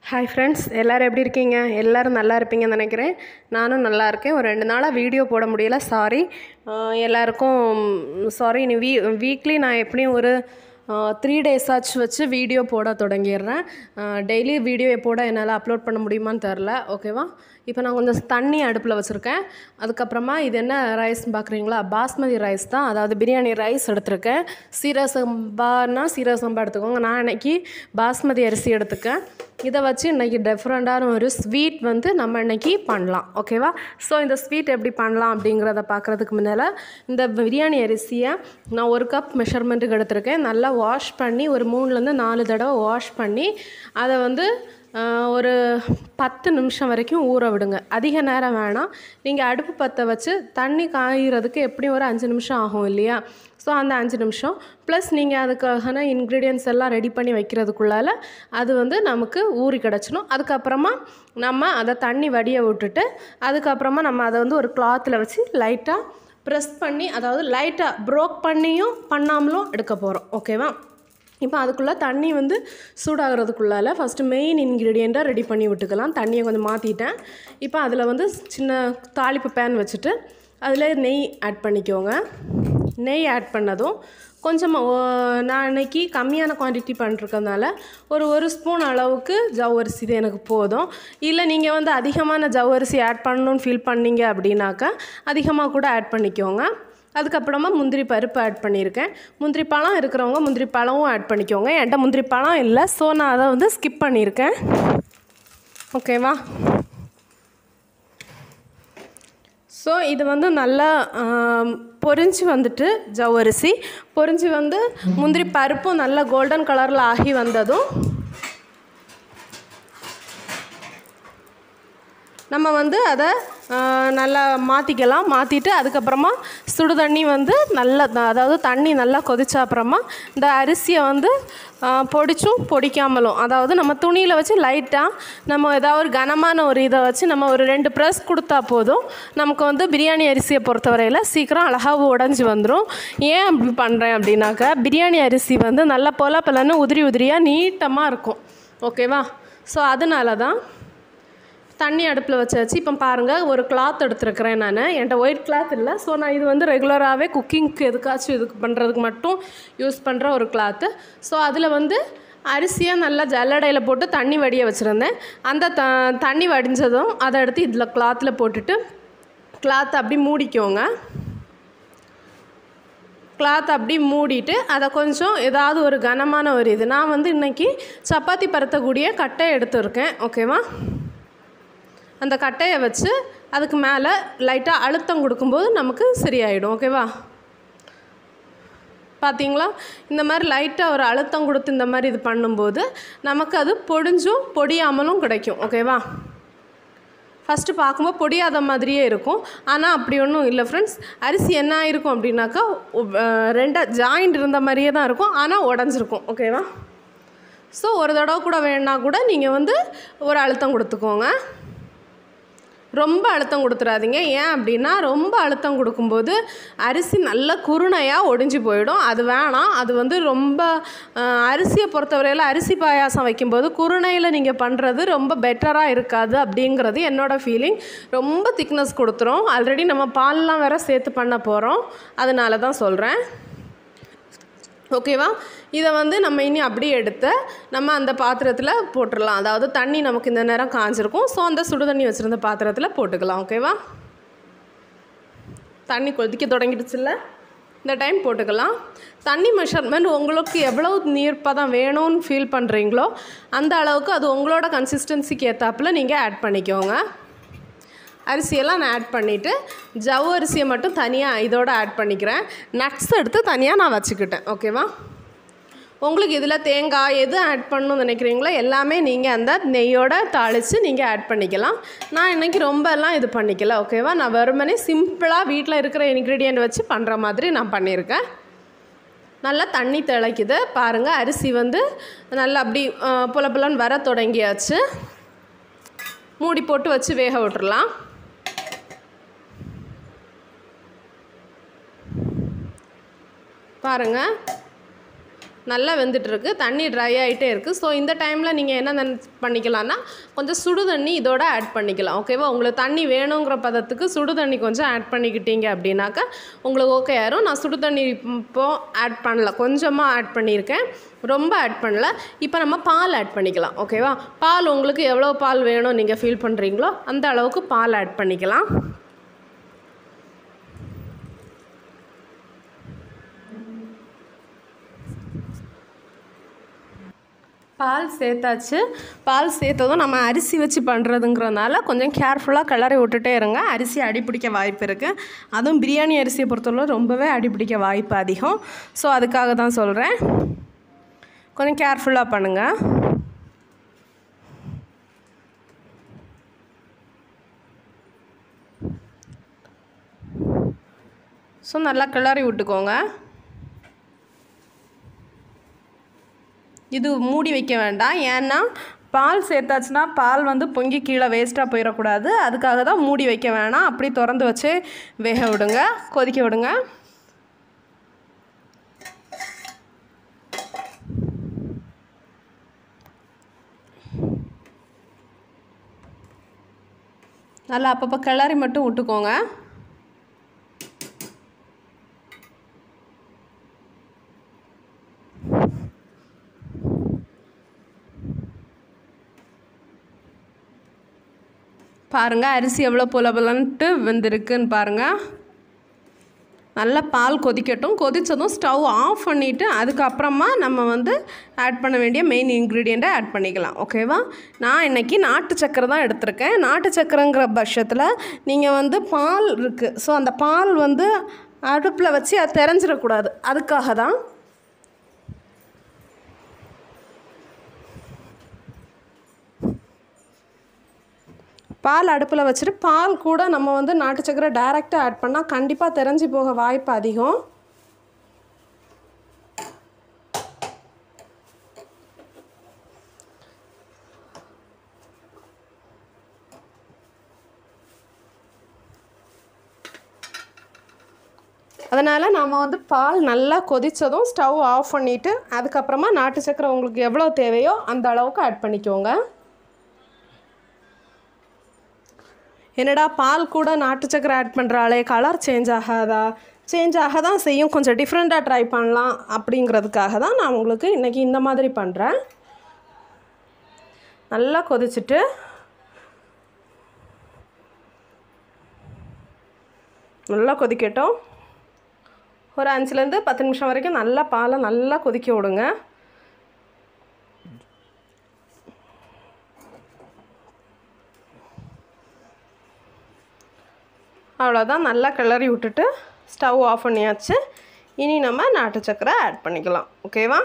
hi friends எல்லோரும் எப்படி இருக்கீங்க எல்லோரும் நல்லா இருப்பீங்கன்னு நினைக்கிறேன் நானும் நல்லா இருக்கேன் ஒரு ரெண்டு நாளாக வீடியோ போட முடியல சாரி எல்லாருக்கும் சாரி நீ வீ வீக்லி நான் எப்படியும் ஒரு த்ரீ டேஸ் ஆச்சு வச்சு வீடியோ போட தொடங்கிடுறேன் டெய்லி வீடியோ போட என்னால் அப்லோட் பண்ண முடியுமான்னு தெரில ஓகேவா இப்போ நான் கொஞ்சம் தண்ணி அடுப்பில் வச்சுருக்கேன் அதுக்கப்புறமா இது என்ன ரைஸ் பார்க்குறீங்களா பாஸ்மதி ரைஸ் தான் அதாவது பிரியாணி ரைஸ் எடுத்திருக்கேன் சீரக சம்பானா சீரக சம்பா எடுத்துக்கோங்க நான் இன்னைக்கு பாஸ்மதி அரிசி எடுத்துக்கேன் இதை வச்சு இன்றைக்கி டிஃப்ரெண்ட்டான ஒரு ஸ்வீட் வந்து நம்ம இன்னைக்கு பண்ணலாம் ஓகேவா ஸோ இந்த ஸ்வீட் எப்படி பண்ணலாம் அப்படிங்கிறத பார்க்குறதுக்கு முன்னால் இந்த பிரியாணி அரிசியை நான் ஒரு கப் மெஷர்மெண்ட்டுக்கு எடுத்திருக்கேன் நல்லா வாஷ் பண்ணி ஒரு மூணுலேருந்து நாலு தடவை வாஷ் பண்ணி அதை வந்து ஒரு பத்து நிமிஷம் வரைக்கும் ஊற விடுங்க அதிக நேரம் வேணாம் நீங்கள் அடுப்பு பற்ற வச்சு தண்ணி காய்கிறதுக்கு எப்படியும் ஒரு அஞ்சு நிமிஷம் ஆகும் இல்லையா ஸோ அந்த அஞ்சு நிமிஷம் ப்ளஸ் நீங்கள் அதுக்கான இன்க்ரீடியன்ஸ் எல்லாம் ரெடி பண்ணி வைக்கிறதுக்குள்ளால அது வந்து நமக்கு ஊறி கிடச்சிடும் அதுக்கப்புறமா நம்ம அதை தண்ணி வடிய விட்டுட்டு அதுக்கப்புறமா நம்ம அதை வந்து ஒரு கிளாத்தில் வச்சு லைட்டாக ப்ரெஸ் பண்ணி அதாவது லைட்டாக ப்ரோக் பண்ணியும் பண்ணாமலும் எடுக்க போகிறோம் ஓகேவா இப்போ அதுக்குள்ளே தண்ணி வந்து சூடாகிறதுக்குள்ளால ஃபஸ்ட்டு மெயின் இன்க்ரீடியண்ட்டாக ரெடி பண்ணி விட்டுக்கலாம் தண்ணியை கொஞ்சம் மாற்றிட்டேன் இப்போ அதில் வந்து சின்ன தாளிப்பு பேன் வச்சுட்டு அதில் நெய் ஆட் பண்ணிக்கோங்க நெய் ஆட் பண்ணதும் கொஞ்சமாக நான் இன்னைக்கு கம்மியான குவான்டிட்டி பண்ணிருக்கறதுனால ஒரு ஒரு ஸ்பூன் அளவுக்கு ஜவ்வரிசி இது எனக்கு போதும் இல்லை நீங்கள் வந்து அதிகமான ஜவ்வரிசி ஆட் பண்ணணும்னு ஃபீல் பண்ணீங்க அப்படின்னாக்கா அதிகமாக கூட ஆட் பண்ணிக்கோங்க அதுக்கப்புறமா முந்திரி பருப்பு ஆட் பண்ணியிருக்கேன் முந்திரி பழம் இருக்கிறவங்க முந்திரி பழமும் ஆட் பண்ணிக்கோங்க என்கிட்ட முந்திரி பழம் இல்லை ஸோ நான் அதை வந்து ஸ்கிப் பண்ணியிருக்கேன் ஓகேவா ஸோ இது வந்து நல்லா பொரிஞ்சு வந்துட்டு ஜவ்வரிசி பொரிஞ்சு வந்து முந்திரி பருப்பும் நல்லா கோல்டன் கலரில் ஆகி வந்ததும் நம்ம வந்து அதை நல்லா மாற்றிக்கலாம் மாற்றிட்டு அதுக்கப்புறமா சுடு தண்ணி வந்து நல்லா அதாவது தண்ணி நல்லா கொதிச்ச அப்புறமா இந்த அரிசியை வந்து பொடிச்சும் பொடிக்காமலும் அதாவது நம்ம துணியில் வச்சு லைட்டாக நம்ம ஏதாவது ஒரு கனமான ஒரு இதை வச்சு நம்ம ஒரு ரெண்டு ப்ரெஸ் கொடுத்தா போதும் நமக்கு வந்து பிரியாணி அரிசியை பொறுத்தவரையில் சீக்கிரம் அழகாக உடஞ்சி வந்துடும் ஏன் அப்படி பண்ணுறேன் அப்படின்னாக்கா பிரியாணி அரிசி வந்து நல்லா பொல பொலன்னு உதிரி உதிரியாக நீட்டமாக இருக்கும் ஓகேவா ஸோ அதனால தான் தண்ணி அடுப்பில் வச்சாச்சு இப்போ பாருங்கள் ஒரு கிளாத் எடுத்துருக்கிறேன் நான் என்கிட்ட ஒயிட் கிளாத் இல்லை ஸோ நான் இது வந்து ரெகுலராகவே குக்கிங்க்கு எதுக்காச்சும் இதுக்கு பண்ணுறதுக்கு மட்டும் யூஸ் பண்ணுற ஒரு கிளாத்து ஸோ அதில் வந்து அரிசியை நல்லா ஜல்லடையில் போட்டு தண்ணி வடிய வச்சுருந்தேன் அந்த த தண்ணி வடிஞ்சதும் அதை எடுத்து இதில் கிளாத்தில் போட்டுட்டு கிளாத் அப்படி மூடிக்கோங்க கிளாத் அப்படி மூடிட்டு அதை கொஞ்சம் ஏதாவது ஒரு கனமான ஒரு இது நான் வந்து இன்றைக்கி சப்பாத்தி பரத்தக்கூடிய கட்டை எடுத்துருக்கேன் ஓகேவா அந்த கட்டையை வச்சு அதுக்கு மேலே லைட்டாக அழுத்தம் கொடுக்கும்போது நமக்கு சரியாயிடும் ஓகேவா பார்த்தீங்களா இந்த மாதிரி லைட்டாக ஒரு அழுத்தம் கொடுத்து இந்த மாதிரி இது பண்ணும்போது நமக்கு அது பொடிஞ்சும் பொடியாமலும் கிடைக்கும் ஓகேவா ஃபஸ்ட்டு பார்க்கும்போது பொடியாத மாதிரியே இருக்கும் ஆனால் அப்படி ஒன்றும் இல்லை ஃப்ரெண்ட்ஸ் அரிசி என்ன ஆயிருக்கும் அப்படின்னாக்கா ரெண்டாக ஜாயிண்ட் இருந்த மாதிரியே தான் இருக்கும் ஆனால் உடஞ்சிருக்கும் ஓகேவா ஸோ ஒரு தடவை கூட வேணா கூட நீங்கள் வந்து ஒரு அழுத்தம் கொடுத்துக்கோங்க ரொம்ப அழுத்தம் கொடுத்துறாதீங்க ஏன் அப்படின்னா ரொம்ப அழுத்தம் கொடுக்கும்போது அரிசி நல்ல குருணையாக ஒடிஞ்சு போயிடும் அது வேணாம் அது வந்து ரொம்ப அரிசியை பொறுத்தவரையில் அரிசி பாயாசம் வைக்கும்போது குருணையில் நீங்கள் பண்ணுறது ரொம்ப பெட்டராக இருக்காது அப்படிங்கிறது என்னோடய ஃபீலிங் ரொம்ப திக்னஸ் கொடுத்துரும் ஆல்ரெடி நம்ம பால்லாம் வேறு சேர்த்து பண்ண போகிறோம் அதனால தான் சொல்கிறேன் ஓகேவா இதை வந்து நம்ம இனி அப்படியே எடுத்து நம்ம அந்த பாத்திரத்தில் போட்டுடலாம் அதாவது தண்ணி நமக்கு இந்த நேரம் காஞ்சிருக்கும் ஸோ அந்த சுடு தண்ணி வச்சுருந்த பாத்திரத்தில் போட்டுக்கலாம் ஓகேவா தண்ணி கொதிக்க தொடங்கிடுச்சுல்ல இந்த டைம் போட்டுக்கலாம் தண்ணி மெஷர்மெண்ட் உங்களுக்கு எவ்வளோ நீர்ப்பதம் வேணும்னு ஃபீல் பண்ணுறீங்களோ அந்த அளவுக்கு அது உங்களோட கன்சிஸ்டன்சிக்கு ஏற்றாப்புல நீங்கள் ஆட் பண்ணிக்கோங்க அரிசியெல்லாம் நான் ஆட் பண்ணிவிட்டு ஜவ் அரிசியை மட்டும் தனியாக இதோடு ஆட் பண்ணிக்கிறேன் நட்ஸ் எடுத்து தனியாக நான் வச்சுக்கிட்டேன் ஓகேவா உங்களுக்கு இதில் தேங்காய் எது ஆட் பண்ணணும்னு நினைக்கிறீங்களோ எல்லாமே நீங்கள் அந்த நெய்யோட தாளித்து நீங்கள் ஆட் பண்ணிக்கலாம் நான் இன்றைக்கி ரொம்பலாம் இது பண்ணிக்கல ஓகேவா நான் வெறுமனே சிம்பிளாக வீட்டில் இருக்கிற இன்க்ரீடியண்ட் வச்சு பண்ணுற மாதிரி நான் பண்ணியிருக்கேன் நல்லா தண்ணி திளைக்குது பாருங்கள் அரிசி வந்து நல்லா அப்படி புல புலன்னு வர தொடங்கியாச்சு மூடி போட்டு வச்சு வேக விட்டுறலாம் பாருங்கள் நல்லா வெந்துட்டு இருக்கு தண்ணி ட்ரை ஆகிட்டே இருக்குது ஸோ இந்த டைமில் நீங்கள் என்ன நன்- பண்ணிக்கலாம்னா கொஞ்சம் சுடு தண்ணி இதோட ஆட் பண்ணிக்கலாம் ஓகேவா உங்களுக்கு தண்ணி வேணுங்கிற பதத்துக்கு சுடு தண்ணி கொஞ்சம் ஆட் பண்ணிக்கிட்டீங்க அப்படின்னாக்கா உங்களுக்கு ஓகே ஆயிரும் நான் சுடு தண்ணி இப்போ ஆட் பண்ணல கொஞ்சமாக ஆட் பண்ணியிருக்கேன் ரொம்ப ஆட் பண்ணல இப்போ நம்ம பால் ஆட் பண்ணிக்கலாம் ஓகேவா பால் உங்களுக்கு எவ்வளோ பால் வேணும் நீங்கள் ஃபீல் பண்ணுறீங்களோ அந்த அளவுக்கு பால் ஆட் பண்ணிக்கலாம் பால் சேர்த்தாச்சு பால் சேர்த்ததும் நம்ம அரிசி வச்சு பண்ணுறதுங்கிறனால கொஞ்சம் கேர்ஃபுல்லாக கிளறி விட்டுட்டே இருங்க அரிசி அடிப்பிடிக்க வாய்ப்பு இருக்குது அதுவும் பிரியாணி அரிசியை பொறுத்தவரை ரொம்பவே அடிப்பிடிக்க வாய்ப்பு அதிகம் ஸோ அதுக்காக தான் சொல்கிறேன் கொஞ்சம் கேர்ஃபுல்லாக பண்ணுங்கள் ஸோ நல்லா கிளறி விட்டுக்கோங்க இது மூடி வைக்க வேண்டாம் ஏன்னா பால் சேர்த்தாச்சுன்னா பால் வந்து பொங்கி கீழே வேஸ்ட்டாக போயிடக்கூடாது அதுக்காக தான் மூடி வைக்க வேணாம் அப்படி திறந்து வச்சு வேக விடுங்க கொதிக்க விடுங்க நல்லா அப்பப்போ கிளறி மட்டும் விட்டுக்கோங்க பாருங்கள் அரிசி எவ்வளோ புல புலன்ட்டு வெந்திருக்குன்னு பாருங்கள் நல்லா பால் கொதிக்கட்டும் கொதித்ததும் ஸ்டவ் ஆஃப் பண்ணிவிட்டு அதுக்கப்புறமா நம்ம வந்து ஆட் பண்ண வேண்டிய மெயின் இன்க்ரீடியண்ட்டை ஆட் பண்ணிக்கலாம் ஓகேவா நான் இன்றைக்கி நாட்டு சக்கரை தான் எடுத்திருக்கேன் நாட்டு சக்கரைங்கிற பட்சத்தில் நீங்கள் வந்து பால் இருக்குது ஸோ அந்த பால் வந்து அடுப்பில் வச்சு அது தெரிஞ்சிடக்கூடாது அதுக்காக தான் பால் அடுப்பில் வச்சுட்டு பால் கூட நம்ம வந்து நாட்டு சக்கரை டைரெக்டாக ஆட் பண்ணால் கண்டிப்பாக தெரிஞ்சு போக வாய்ப்பு அதிகம் அதனால் நாம் வந்து பால் நல்லா கொதித்ததும் ஸ்டவ் ஆஃப் பண்ணிவிட்டு அதுக்கப்புறமா நாட்டு சக்கரை உங்களுக்கு எவ்வளோ தேவையோ அந்த அளவுக்கு ஆட் பண்ணிக்கோங்க என்னடா பால் கூட நாட்டு சக்கரை ஆட் பண்ணுறாளே கலர் சேஞ்ச் ஆகாதா சேஞ்ச் ஆக தான் செய்யும் கொஞ்சம் டிஃப்ரெண்ட்டாக ட்ரை பண்ணலாம் அப்படிங்கிறதுக்காக தான் நான் உங்களுக்கு இன்றைக்கி இந்த மாதிரி பண்ணுறேன் நல்லா கொதிச்சுட்டு நல்லா கொதிக்கட்டும் ஒரு அஞ்சுலேருந்து பத்து நிமிஷம் வரைக்கும் நல்லா பாலை நல்லா கொதிக்க விடுங்க அவ்வளோதான் நல்லா கிளறி விட்டுட்டு ஸ்டவ் ஆஃப் பண்ணியாச்சு இனி நம்ம நாட்டு சக்கரை ஆட் பண்ணிக்கலாம் ஓகேவா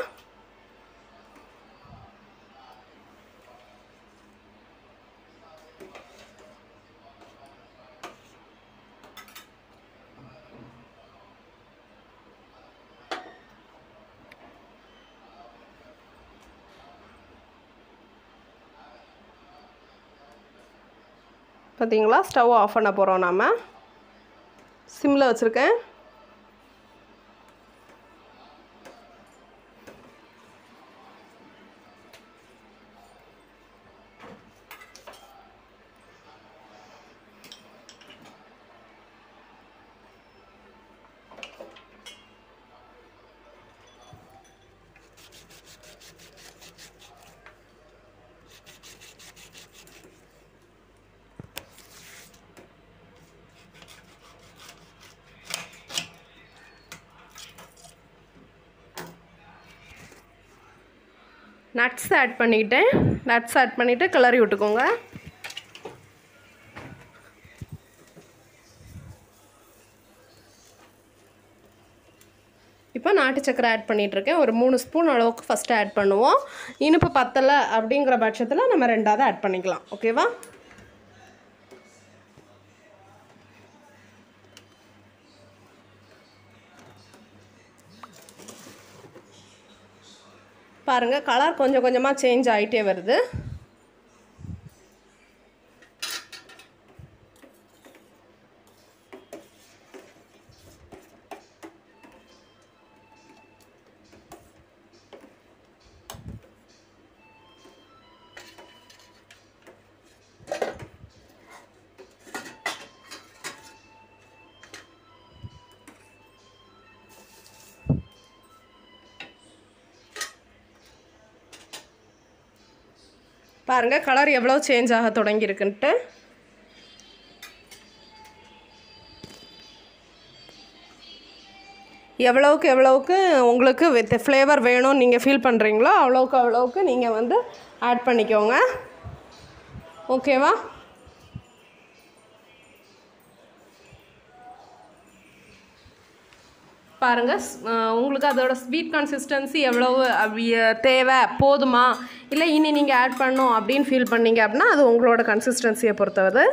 பார்த்தீங்களா ஸ்டவ் ஆஃப் பண்ண போகிறோம் நாம் சிம்மில் வச்சுருக்கேன் நட்ஸ் ஆட் பண்ணிக்கிட்டேன் நட்ஸ் ஆட் பண்ணிவிட்டு கிளறி விட்டுக்கோங்க இப்போ நாட்டு சக்கரை ஆட் பண்ணிகிட்ருக்கேன் ஒரு மூணு ஸ்பூன் அளவுக்கு ஃபஸ்ட்டு ஆட் பண்ணுவோம் இனிப்பு பத்தலை அப்படிங்கிற பட்சத்தில் நம்ம ரெண்டாவது ஆட் பண்ணிக்கலாம் ஓகேவா பாருங்கள் கலர் கொஞ்சம் கொஞ்சமாக சேஞ்ச் ஆகிட்டே வருது பாருங்கள் கலர் எவ்வளோ சேஞ்ச் ஆக தொடங்கியிருக்குன்ட்டு எவ்வளோவுக்கு எவ்வளோவுக்கு உங்களுக்கு வித் ஃப்ளேவர் வேணும்னு நீங்கள் ஃபீல் பண்ணுறீங்களோ அவ்வளோவுக்கு அவ்வளோவுக்கு நீங்கள் வந்து ஆட் பண்ணிக்கோங்க ஓகேவா பாருங்கள் உங்களுக்கு அதோட ஸ்வீட் கன்சிஸ்டன்சி எவ்வளவு அப்படி, அஹ், தேவை போதுமா இல்லை இனி நீங்கள் ஆட் பண்ணணும் அப்படின்னு ஃபீல் பண்ணீங்க அப்படின்னா அது உங்களோட கன்சிஸ்டன்சியை பொறுத்தது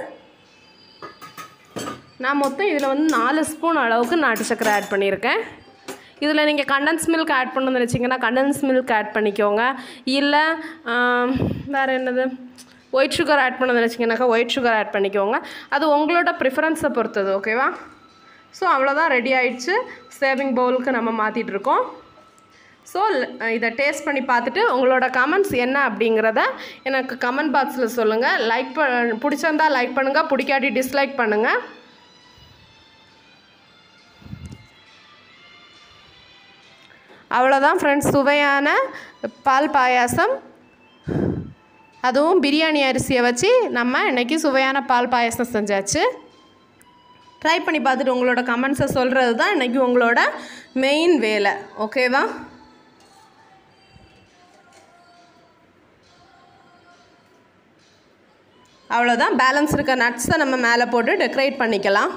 நான் மொத்தம் இதில் வந்து நாலு ஸ்பூன் அளவுக்கு நாட்டு சக்கரை ஆட் பண்ணியிருக்கேன் இதில் நீங்கள் கண்டன்ஸ் மில்க் ஆட் பண்ணணும்னு நினச்சிங்கன்னா கண்டன்ஸ் மில்க் ஆட் பண்ணிக்கோங்க இல்லை வேறு என்னது ஒயிட் சுகர் ஆட் பண்ண நினச்சிங்கனாக்கா ஒயிட் சுகர் ஆட் பண்ணிக்கோங்க அது உங்களோட ப்ரிஃபரன்ஸை பொறுத்தது ஓகேவா ஸோ அவ்வளோதான் ரெடி ஆயிடுச்சு சேவிங் பவுலுக்கு நம்ம மாற்றிட்டு இருக்கோம் ஸோ இதை டேஸ்ட் பண்ணி பார்த்துட்டு உங்களோட கமெண்ட்ஸ் என்ன அப்படிங்கிறத எனக்கு கமெண்ட் பாக்ஸில் சொல்லுங்கள் லைக் ப பிடிச்சிருந்தா லைக் பண்ணுங்கள் பிடிக்காட்டி டிஸ்லைக் பண்ணுங்கள் அவ்வளோதான் ஃப்ரெண்ட்ஸ் சுவையான பால் பாயாசம் அதுவும் பிரியாணி அரிசியை வச்சு நம்ம இன்றைக்கி சுவையான பால் பாயாசம் செஞ்சாச்சு ட்ரை பண்ணி பார்த்துட்டு உங்களோட கமெண்ட்ஸை சொல்கிறது தான் இன்றைக்கி உங்களோட மெயின் வேலை ஓகேவா அவ்வளோதான் பேலன்ஸ் இருக்க நட்ஸை நம்ம மேலே போட்டு டெக்கரேட் பண்ணிக்கலாம்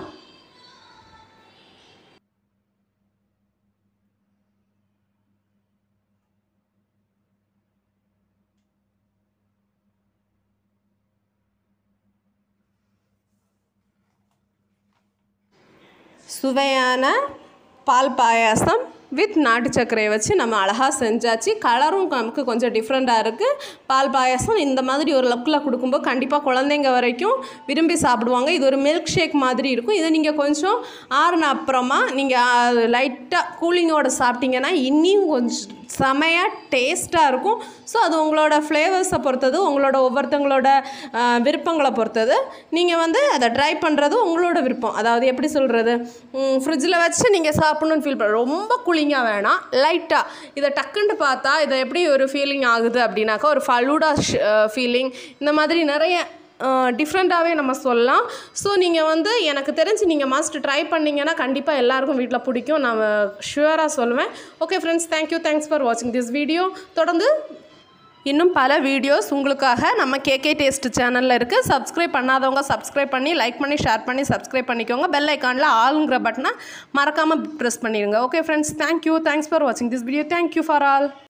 சுவையான பால் பாயாசம் வித் நாட்டு சர்க்கரையை வச்சு நம்ம அழகாக செஞ்சாச்சு கலரும் நமக்கு கொஞ்சம் டிஃப்ரெண்ட்டாக இருக்குது பால் பாயாசம் இந்த மாதிரி ஒரு லுக்கில் கொடுக்கும்போது கண்டிப்பாக குழந்தைங்க வரைக்கும் விரும்பி சாப்பிடுவாங்க இது ஒரு மில்க் ஷேக் மாதிரி இருக்கும் இதை நீங்கள் கொஞ்சம் ஆறுன அப்புறமா நீங்கள் லைட்டாக கூலிங்கோட சாப்பிட்டீங்கன்னா இன்னியும் கொஞ்சம் செமையாக டேஸ்ட்டாக இருக்கும் ஸோ அது உங்களோட ஃப்ளேவர்ஸை பொறுத்தது உங்களோட ஒவ்வொருத்தங்களோட ஆஹ், விருப்பங்களை பொறுத்தது நீங்கள் வந்து அதை ட்ரை பண்ணுறது உங்களோட விருப்பம் அதாவது எப்படி சொல்கிறது ஃப்ரிட்ஜில் வச்சு நீங்கள் சாப்பிட்ணுன்னு ஃபீல் பண்ண ரொம்ப கூலிங்காக வேணாம் லைட்டாக இதை டக்குன்னு பார்த்தா இதை எப்படி ஒரு ஃபீலிங் ஆகுது அப்படின்னாக்கா ஒரு ஃபலூடா ஃபீலிங் இந்த மாதிரி நிறைய டிஃப்ரெண்ட்டாகவே நம்ம சொல்லலாம் ஸோ நீங்கள் வந்து எனக்கு தெரிஞ்சு நீங்கள் மஸ்ட் ட்ரை பண்ணிங்கன்னா கண்டிப்பாக எல்லாருக்கும் வீட்டில் பிடிக்கும் நான் ஷுவராக சொல்லுவேன் okay friends thank you thanks for வாட்சிங் திஸ் வீடியோ தொடர்ந்து இன்னும் பல வீடியோஸ் உங்களுக்காக நம்ம கேகே டேஸ்ட் சேனலில் இருக்குது சப்ஸ்கிரைப் பண்ணாதவங்க சப்ஸ்கிரைப் பண்ணி லைக் பண்ணி ஷேர் பண்ணி சப்ஸ்கிரைப் பண்ணிக்கோங்க பெல் ஐக்கானில் ஆளுங்கிற பட்டனை மறக்காமல் ப்ரெஸ் பண்ணிடுங்க okay friends thank you thanks for வாட்சிங் this video thank you for all